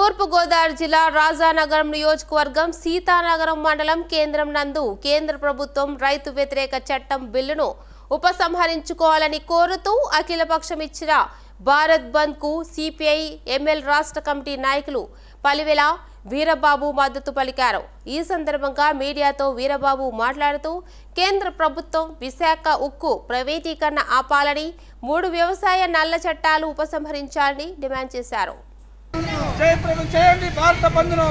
తూర్పుగోదావరి జిల్లా రాజానగరం నియోజకవర్గం సీతానగరం మండలం కేంద్రం నందు కేంద్ర ప్రభుత్వం రైతు వ్యతిరేక చట్టం బిల్లును ఉపసంహరించుకోవాలని కోరుతూ అఖిలపక్షం ఇచ్చిన భారత్ బంద్ కు సిపిఐ ఎంఎల్ రాష్ట్ర కమిటీ నాయకులు పలివెల వీరబాబు మద్దతు పలికారు ఈ సందర్భంగా మీడియాతో వీరబాబు మాట్లాడుతూ కేంద్ర ప్రభుత్వం విశాఖ ఉక్కు ప్రైవేటీకరణ ఆపాలని మూడు వ్యవసాయ నల్ల చట్టాలు ఉపసంహరించాలని డిమాండ్ చేశారు జయప్రదం చేయండి భారత బంధును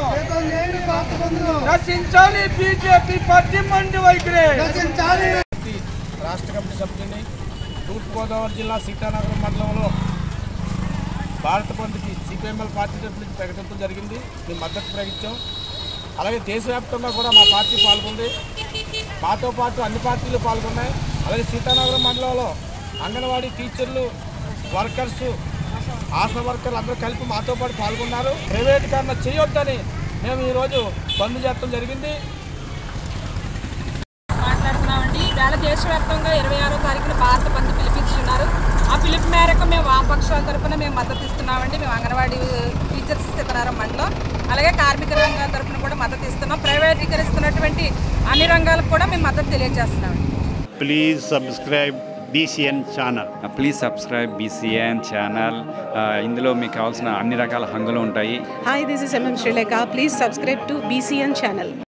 రచించాలి బీజేపీ పార్టీ మండి వైఖరి రాష్ట్ర కమిటీ సభ్యుని తూర్పుగోదావరి జిల్లా సీతానగరం మండలంలో భారత బంధుకి సిపిఎంఎల్ పార్టీ తరఫు నుంచి ప్రకటించడం జరిగింది మేము మద్దతు ప్రకటించాం అలాగే దేశవ్యాప్తంగా కూడా మా పార్టీ పాల్గొంది మాతో పాటు అన్ని పార్టీలు పాల్గొన్నాయి అలాగే సీతానగరం మండలంలో అంగన్వాడీ టీచర్లు వర్కర్స్ ఆశా వర్కర్లు అందరూ కలిపి మాతో పాటు పాల్గొన్నారు ప్రైవేటీకరణ చేయొద్దని మేము ఈరోజు బంద్ చేయడం జరిగింది మాట్లాడుతున్నామండి ఈవేళ దేశవ్యాప్తంగా ఇరవై ఆరో తారీఖున భారత బంద్ పిలిపించున్నారు ఆ పిలుపు మేరకు మేము వామపక్షాల తరపున మేము మద్దతు ఇస్తున్నామండి మేము అంగన్వాడీ టీచర్స్ సీతారాం మండలం అలాగే కార్మిక రంగం తరపున కూడా మద్దతు ఇస్తున్నాం ప్రైవేటీకరిస్తున్నటువంటి అన్ని రంగాలకు కూడా మేము మద్దతు తెలియజేస్తున్నామండి please subscribe BCN channel. Please subscribe BCN channel ఇందులో మీకు కావాల్సిన అన్ని రకాల హంగులు ఉంటాయి Hi, this is MM Sri Lanka. Please subscribe to BCN channel.